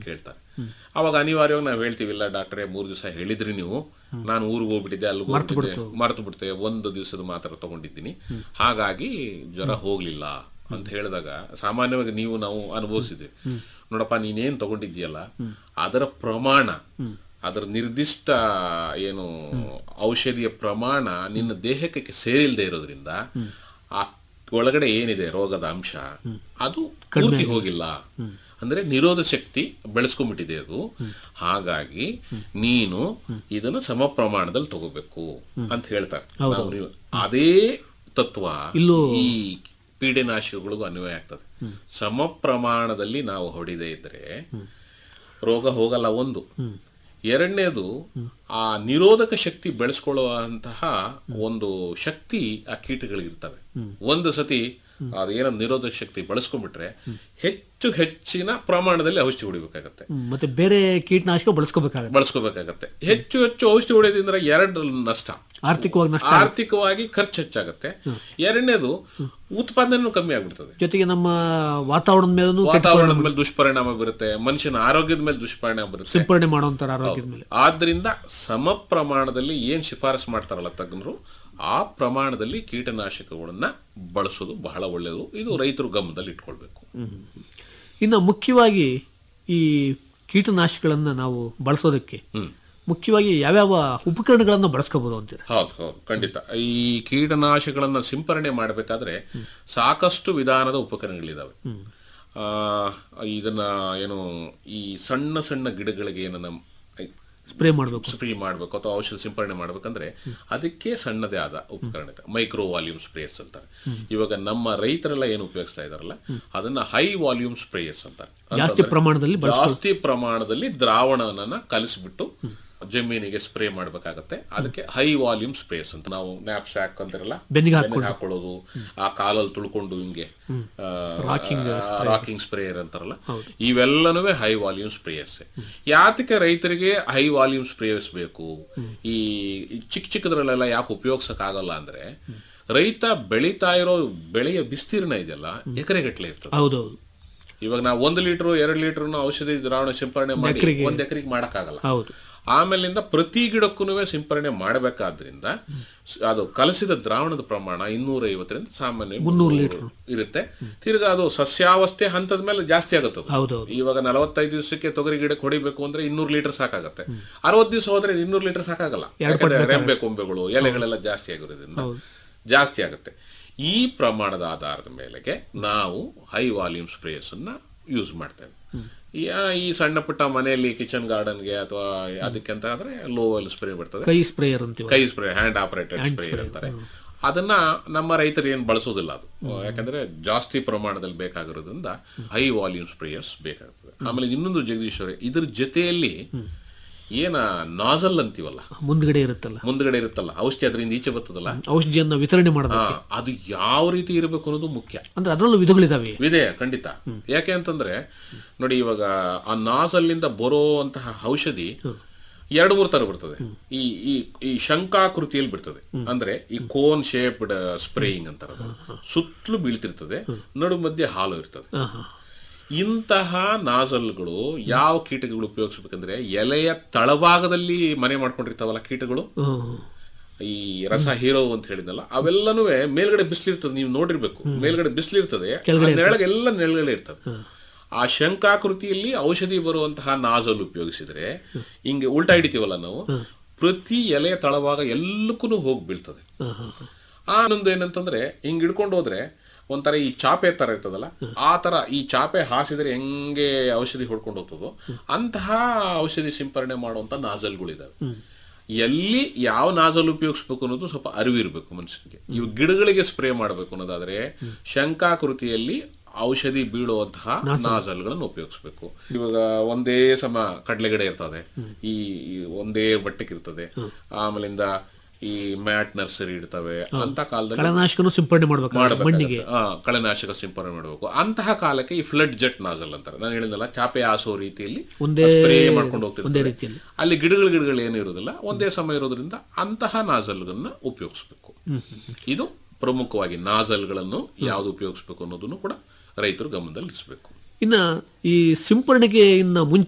ಕೇಳ್ತಾರೆ ಅವಾಗ ಅನಿವಾರ್ಯವಾಗಿ ನಾವು ಹೇಳ್ತೀವಿ ಇಲ್ಲ ಡಾಕ್ಟ್ರೇ ಮೂರು ದಿವಸ ಹೇಳಿದ್ರಿ ನೀವು ನಾನು ಊರಿಗೆ ಹೋಗ್ಬಿಟ್ಟಿದ್ದೆ ಅಲ್ಲಿ ಹೋಗ್ಬಿಟ್ಟಿದ್ದೆ ಮರೆತು ಬಿಡ್ತೆ ಒಂದು ದಿವಸದ ಮಾತ್ರ ತಗೊಂಡಿದ್ದೀನಿ ಹಾಗಾಗಿ ಜ್ವರ ಹೋಗ್ಲಿಲ್ಲ ಅಂತ ಹೇಳಿದಾಗ ಸಾಮಾನ್ಯವಾಗಿ ನೀವು ನಾವು ಅನುಭವಿಸಿದ್ವಿ ನೋಡಪ್ಪ ನೀನೇನ್ ತಗೊಂಡಿದ್ಯಲ್ಲ ಅದರ ಪ್ರಮಾಣ ಅದರ ನಿರ್ದಿಷ್ಟ ಏನು ಔಷಧಿಯ ಪ್ರಮಾಣ ನಿನ್ನ ದೇಹಕ್ಕೆ ಸೇರಿಲ್ದೇ ಇರೋದ್ರಿಂದ ಆ ಒಳಗಡೆ ಏನಿದೆ ರೋಗದ ಅಂಶ ಅದು ಪೂರ್ತಿ ಹೋಗಿಲ್ಲ ಅಂದ್ರೆ ನಿರೋಧ ಶಕ್ತಿ ಬೆಳೆಸ್ಕೊಂಡ್ಬಿಟ್ಟಿದೆ ಅದು ಹಾಗಾಗಿ ನೀನು ಇದನ್ನು ಸಮ ಪ್ರಮಾಣದಲ್ಲಿ ತಗೋಬೇಕು ಅಂತ ಹೇಳ್ತಾರೆ ನಾವು ನೀವು- ಅದೇ ತತ್ವ ಈ ಪೀಡೆನಾಶಕಗಳಿಗೂ ಅನ್ವಯ ಆಗ್ತದೆ ಸಮ ಪ್ರಮಾಣದಲ್ಲಿ ನಾವು ಹೊಡಿದೇ ಇದ್ರೆ ರೋಗ ಹೋಗಲ್ಲ ಒಂದು ಎರಡನೇದು ಆ ನಿರೋಧಕ ಶಕ್ತಿ ಬೆಳೆಸ್ಕೊಳ್ಳುವಂತಹ ಒಂದು ಶಕ್ತಿ ಆ ಕೀಟಗಳಿಗಿರ್ತವೆ ಒಂದು ಸತಿ ಅದೇನೋ ನಿರೋಧಕ ಶಕ್ತಿ ಬಳಸ್ಕೊಂಡ್ಬಿಟ್ರೆ ಹೆಚ್ಚು ಹೆಚ್ಚಿನ ಪ್ರಮಾಣದಲ್ಲಿ ಔಷಧಿ ಹೊಡಿಬೇಕಾಗತ್ತೆ ಹ್ಮ್. ಮತ್ತೆ ಬೇರೆ ಕೀಟನಾಶಕ ಬಳಸ್ಕೋಬೇಕಾಗತ್ತೆ ಬಳಸ್ಕೋಬೇಕಾಗತ್ತೆ ಹೆಚ್ಚು ಹೆಚ್ಚು ಔಷಧಿ ಹೊಡೆಯೋದ್ರಿಂದ ಎರಡು ನಷ್ಟ ಆರ್ಥಿಕವಾಗಿ ನಷ್ಟ ಆರ್ಥಿಕವಾಗಿ ಖರ್ಚು ಹೆಚ್ಚಾಗತ್ತೆ ಎರಡನೇದು ಉತ್ಪಾದನೆ ಕಮ್ಮಿ ಆಗ್ಬಿಡ್ತದೆ ಜೊತೆಗೆ ನಮ್ಮ ವಾತಾವರಣದ ಮೇಲೂ ವಾತಾವರಣದ ಮೇಲೆ ದುಷ್ಪರಿಣಾಮ ಬರುತ್ತೆ ಮನುಷ್ಯನ ಆರೋಗ್ಯದ ಮೇಲೆ ದುಷ್ಪರಿಣಾಮ ಬರುತ್ತೆ ಸಿಂಪರಣೆ ಮಾಡುವಂತರ ಆರೋಗ್ಯದ ಮೇಲೆ ಆದ್ರಿಂದ ಸಮ ಪ್ರಮಾಣದಲ್ಲಿ ಏನ್ ಶಿಫಾರಸು ಮಾಡ್ತಾರಲ್ಲ ತಜ್ಞರು ಆ ಪ್ರಮಾಣದಲ್ಲಿ ಕೀಟನಾಶಕಗಳನ್ನ ಬಳಸೋದು ಬಹಳ ಒಳ್ಳೆಯದು ಇದು ರೈತರು ಗಮನದಲ್ಲಿ ಇಟ್ಕೊಳ್ಬೇಕು ಇನ್ನು ಮುಖ್ಯವಾಗಿ ಈ ಕೀಟನಾಶಕಗಳನ್ನ ನಾವು ಬಳಸೋದಕ್ಕೆ ಮುಖ್ಯವಾಗಿ ಯಾವ್ಯಾವ ಉಪಕರಣಗಳನ್ನ ಬಳಸ್ಕೋಬಹುದು ಅಂತೀರ ಹೌದು ಹೌದು ಖಂಡಿತ ಈ ಕೀಟನಾಶಕಗಳನ್ನ ಸಿಂಪರಣೆ ಮಾಡಬೇಕಾದ್ರೆ ಸಾಕಷ್ಟು ವಿಧಾನದ ಉಪಕರಣಗಳಿದಾವೆ ಆ, ಇದನ್ನ ಏನು ಈ ಸಣ್ಣ ಸಣ್ಣ ಗಿಡಗಳಿಗೆ ಏನನ್ನ ಸ್ಪ್ರೇ ಮಾಡಬೇಕು ಸ್ಪ್ರೇ ಮಾಡಬೇಕು ಅಥವಾ ಔಷಧ ಸಿಂಪರಣೆ ಮಾಡ್ಬೇಕಂದ್ರೆ ಅದಕ್ಕೆ ಸಣ್ಣದೇ ಆದ ಉಪಕರಣ ಇದೆ ಮೈಕ್ರೋ ವಾಲ್ಯೂಮ್ ಸ್ಪ್ರೇಯರ್ಸ್ ಅಂತಾರೆ ಇವಾಗ ನಮ್ಮ ರೈತರೆಲ್ಲ ಏನು ಉಪಯೋಗಿಸ್ತಾ ಇದಾರಲ್ಲ ಅದನ್ನ ಹೈ ವಾಲ್ಯೂಮ್ ಸ್ಪ್ರೇಯರ್ಸ್ ಅಂತಾರೆ ಜಾಸ್ತಿ ಅಂತಂದ್ರೆ ಪ್ರಮಾಣದಲ್ಲಿ ಜಾಸ್ತಿ ಪ್ರಮಾಣದಲ್ಲಿ ದ್ರಾವಣವನ್ನ ಕಲಿಸ್ಬಿಟ್ಟು ಜಮೀನಿಗೆ ಸ್ಪ್ರೇ ಮಾಡ್ಬೇಕಾಗತ್ತೆ ಅದಕ್ಕೆ ಹೈ ವಾಲ್ಯೂಮ್ ಸ್ಪ್ರೇಸ್ ಅಂತ ನಾವು ನ್ಯಾಪ್ ಸ್ಯಾಕ್ ಅಂತಾರಲ್ಲ ಬೆನ್ನಿಗೆ ಬೆನ್ನಿಗೆ ಹಾಕೊಳ್ಳೋದು ಆ ಕಾಲಲ್ಲಿ ತುಳ್ಕೊಂಡು ಹಿಂಗೆ ರಾಕಿಂಗ್ ಸ್ಪ್ರೇಯರ್ ಅಂತಾರಲ್ಲ ಇವೆಲ್ಲನೂ ಹೈ ವಾಲ್ಯೂಮ್ ಸ್ಪ್ರೇಯರ್ಸ್ ಯಾತಕ್ಕೆ ರೈತರಿಗೆ ಹೈ ವಾಲ್ಯೂಮ್ ಸ್ಪ್ರೇಯರ್ಸ್ ಬೇಕು ಈ ಈ ಚಿಕ್ಕ ಚಿಕ್ಕದ್ರಲ್ಲೆಲ್ಲ ಯಾಕೆ ಉಪಯೋಗಿಸಕ್ ಆಗಲ್ಲ ಅಂದ್ರೆ ರೈತ ಬೆಳೀತಾ ಇರೋ ಬೆಳೆಯ ವಿಸ್ತೀರ್ಣ ಇದೆಯಲ್ಲ ಎಕರೆಗಟ್ಟಲೆ ಇರ್ತದೆ ಹೌದೌದು ಇವಾಗ ನಾವು ಒಂದು ಲೀಟರ್ ಎರಡು ಲೀಟರ್ ಔಷಧಿ ದ್ರಾವಣ ಸಿಂಪರಣೆ ಮಾಡಿ ಒಂದ್ ಎಕರೆಗೆ ಮಾಡಕ್ಕಾಗಲ್ಲ ಹೌದು ಆಮೇಲಿಂದ ಪ್ರತಿ ಗಿಡಕ್ಕೂ ಸಿಂಪರಣೆ ಮಾಡಬೇಕಾದ್ರಿಂದ ಸ್- ಅದು ಕಲಸಿದ ದ್ರಾವಣದ ಪ್ರಮಾಣ ಇನ್ನೂರ ಐವತ್ತರಿಂದ ಸಾಮಾನ್ಯ ಮುನ್ನೂರು ಇರುತ್ತೆ ತಿರ್ಗಾ ಅದು ಸಸ್ಯಾವಸ್ಥೆ ಹಂತದ ಮೇಲೆ ಜಾಸ್ತಿ ಆಗುತ್ತೆ ಅದು. ಹೌದೌದು ಇವಾಗ ನಲವತ್ತೈದು ದಿವಸಕ್ಕೆ ತೊಗರಿ ಗಿಡಕ್ಕೆ ಹೊಡಿಬೇಕು ಅಂದ್ರೆ ಇನ್ನೂರು ಲೀಟರ್ ಸಾಕಾಗತ್ತೆ ಅರವತ್ತು ದಿವಸ ಹೋದ್ರೆ ಇನ್ನೂರು ಲೀಟರ್ ಸಾಕಾಗಲ್ಲ ಯಾಕಂದ್ರೆ ರೆಂಬೆ ಕೊಂಬೆಗಳು ಎಲೆಗಳೆಲ್ಲ ಜಾಸ್ತಿ ಆಗಿರೋದ್ರಿಂದ ಜಾಸ್ತಿ ಆಗುತ್ತೆ ಈ ಪ್ರಮಾಣದ ಆಧಾರದ ಮೇಲೆಗೆ ನಾವು ಹೈ ವಾಲ್ಯೂಮ್ ಸ್ಪ್ರೇಯರ್ಸ್ ಅನ್ನ ಯೂಸ್ ಮಾಡ್ತೇವೆ ಈ ಈ ಸಣ್ಣ ಪುಟ್ಟ ಮನೆಯಲ್ಲಿ ಕಿಚನ್ ಗಾರ್ಡನ್ಗೆ ಅಥವಾ ಅದಕ್ಕೆ ಅಂತ ಆದ್ರೆ ಲೋ ಆಯಿಲ್ ಸ್ಪ್ರೇ ಬರ್ತದೆ ಕೈ ಸ್ಪ್ರೇಯರ್ ಅಂತೀವಿ ಕೈ ಸ್ಪ್ರೇ ಹ್ಯಾಂಡ್ ಆಪರೇಟೆಡ್ ಸ್ಪ್ರೇಯರ್ ಅಂತಾರೆ ಅದನ್ನ ನಮ್ಮ ರೈತರು ಏನು ಬಳಸೋದಿಲ್ಲ ಅದು ಯಾಕಂದ್ರೆ ಜಾಸ್ತಿ ಪ್ರಮಾಣದಲ್ಲಿ ಬೇಕಾಗಿರೋದ್ರಿಂದ ಹೈ ವಾಲ್ಯೂಮ್ ಸ್ಪ್ರೇಯರ್ಸ್ ಬೇಕಾಗ್ತದೆ ಆಮೇಲೆ ಇನ್ನೊಂದು ಜಗದೀಶ್ವರಿ ಇದ್ರ ಜೊತೆಯಲ್ಲಿ ಏನ ನಾಜಲ್ ಅಂತೀವಲ್ಲ ಮುಂದ್ಗಡೆ ಇರುತ್ತಲ್ಲ ಮುಂದ್ಗಡೆ ಇರುತ್ತಲ್ಲ ಔಷಧಿ ಅದರಿಂದ ಈಚೆ ಬರ್ತದಲ್ಲ ಔಷಧಿಯನ್ನ ವಿತರಣೆ ಮಾಡೋದು ಆ, ಅದು ಯಾವ ರೀತಿ ಇರಬೇಕು ಅನ್ನೋದು ಮುಖ್ಯ ಅಂದ್ರೆ ಅದರಲ್ಲೂ ವಿಧಗಳಿದಾವೆ ಇದೆ ಖಂಡಿತ ಯಾಕೆ ಅಂತಂದ್ರೆ ನೋಡಿ ಇವಾಗ ಆ ನಾಸಲ್ಲಿಂದ ಬರುವಂತಹ ಔಷಧಿ ಎರಡು ಮೂರು ತರ ಬರ್ತದೆ ಈ ಈ ಈ ಶಂಕಾಕೃತಿಯಲ್ಲಿ ಬಿಡ್ತದೆ ಅಂದ್ರೆ ಈ ಕೋನ್ ಶೇಪ್ಡ್ ಸ್ಪ್ರೇಯಿಂಗ್ ಅಂತಾರೆ ಅದನ್ನ. ಸುತ್ತಲೂ ಬೀಳ್ತಿರ್ತದೆ ನಡು ಮಧ್ಯೆ ಹಾಲು ಇರ್ತದೆ ಹಾ, ಹಾ. ಇಂತಹ ನಾಸಲ್ಗಳು ಯಾವ ಕೀಟಗಳು ಉಪಯೋಗಿಸ್ಬೇಕಂದ್ರೆ ಎಲೆಯ ತಳಭಾಗದಲ್ಲಿ ಮನೆ ಮಾಡ್ಕೊಂಡಿರ್ತಾವಲ್ಲ ಕೀಟಗಳು ಹ್ಮ್. ಈ ರಸ ಹೀರೋ ಅಂತ ಹೇಳಿದ್ನಲ್ಲ ಅವೆಲ್ಲನೂ ಮೇಲ್ಗಡೆ ಬಿಸಿಲಿರ್ತದೆ ನೀವು ನೋಡಿರ್ಬೇಕು ಮೇಲ್ಗಡೆ ಬಿಸಿಲಿರ್ತದೆ ನೆರಳಿಗೆ ಎಲ್ಲ ನೆರಳುಗಳೇ ಇರ್ತದೆ ಆ ಶಂಕಾಕೃತಿಯಲ್ಲಿ ಔಷಧಿ ಬರುವಂತಹ ನಾಜಲ್ ಉಪಯೋಗಿಸಿದ್ರೆ ಹಿಂಗೆ ಉಲ್ಟಾ ಹಿಡಿತೀವಲ್ಲ ನಾವು ಪ್ರತಿ ಎಲೆಯ ತಳಭಾಗ ಎಲ್ಲಕ್ಕೂ ಹೋಗಿ ಬೀಳ್ತದೆ ಹಾ, ಹಾ, ಹಾ. ಆ ಇನ್ನೊಂದು ಏನಂತಂದ್ರೆ ಹಿಂಗ್ ಹಿಡ್ಕೊಂಡು ಹೋದ್ರೆ ಒಂಥರ ಈ ಚಾಪೆ ತರ ಇರ್ತದಲ್ಲ ಆ ತರ ಈ ಚಾಪೆ ಹಾಸಿದ್ರೆ ಹೆಂಗೆ ಔಷಧಿ ಹೊಡ್ಕೊಂಡು ಹೋಗ್ತದೋ ಅಂತಹ ಔಷಧಿ ಸಿಂಪರಣೆ ಮಾಡುವಂತ ನಾಜಲ್ಗಳಿದಾವೆ ಎಲ್ಲಿ ಯಾವ ನಾಜಲ್ ಉಪಯೋಗಿಸ್ಬೇಕು ಅನ್ನೋದು ಸ್ವಲ್ಪ ಅರಿವಿರ್ಬೇಕು ಮನುಷ್ಯನಿಗೆ ಇವು ಗಿಡಗಳಿಗೆ ಸ್ಪ್ರೇ ಮಾಡಬೇಕು ಅನ್ನೋದಾದ್ರೆ ಶಂಕಾಕೃತಿಯಲ್ಲಿ ಔಷಧಿ ಬೀಳುವಂತಹ ನಾಜಲ್ಗಳನ್ನು ಉಪಯೋಗಿಸ್ಬೇಕು ಇವಾಗ ಒಂದೇ ಸಮ ಕಡಲೆಗಡೆ ಇರ್ತದೆ ಈ ಈ ಒಂದೇ ಬಟ್ಟೆಗೆ ಇರ್ತದೆ ಆಮೇಲಿಂದ ಈ ಮ್ಯಾಟ್ ನರ್ಸರಿ ಇರ್ತವೆ ಅಂತ ಕಾಲದಲ್ಲಿ ಕಳೆನಾಶಕನು ಸಿಂಪರಣೆ ಮಾಡ್ಬೇಕು ಮಣ್ಣಿಗೆ ಮಾಡ್ಬೇಕಾಗತ್ತೆ. ಆ, ಕಳೆನಾಶಕ ಸಿಂಪರಣೆ ಮಾಡಬೇಕು ಅಂತಹ ಕಾಲಕ್ಕೆ ಈ ಫ್ಲಡ್ ಜೆಟ್ ನಾಜಲ್ ಅಂತಾರೆ ನಾನು ಹೇಳಿದ್ನಲ್ಲ ಚಾಪೆ ಹಾಸೋ ರೀತಿಯಲ್ಲಿ ಒಂದೇ ಸ್ಪ್ರೇ ಮಾಡ್ಕೊಂಡು ಒಂದೇ ಹೋಗ್ತಿರ್ತಾರೆ ರೀತಿಯಲ್ಲಿ ಅಲ್ಲಿ ಗಿಡಗಳು ಗಿಡಗಳು ಏನು ಇರೋದಿಲ್ಲ ಒಂದೇ ಸಮಯ ಇರೋದ್ರಿಂದ ಅಂತಹ ನಾಜಲ್ಗಳನ್ನ ಉಪಯೋಗಿಸ್ಬೇಕು ಇದು ಪ್ರಮುಖವಾಗಿ ನಾಜಲ್ಗಳನ್ನು ಯಾವ್ದು ಉಪಯೋಗಿಸ್ಬೇಕು ಅನ್ನೋದನ್ನು ಕೂಡ ರೈತರು ಗಮನದಲ್ಲಿ ಇರಿಸಬೇಕು ಇನ್ನ ಈ ಸಿಂಪರಣೆಗೆ ಇನ್ನ ಮುಂಚೆ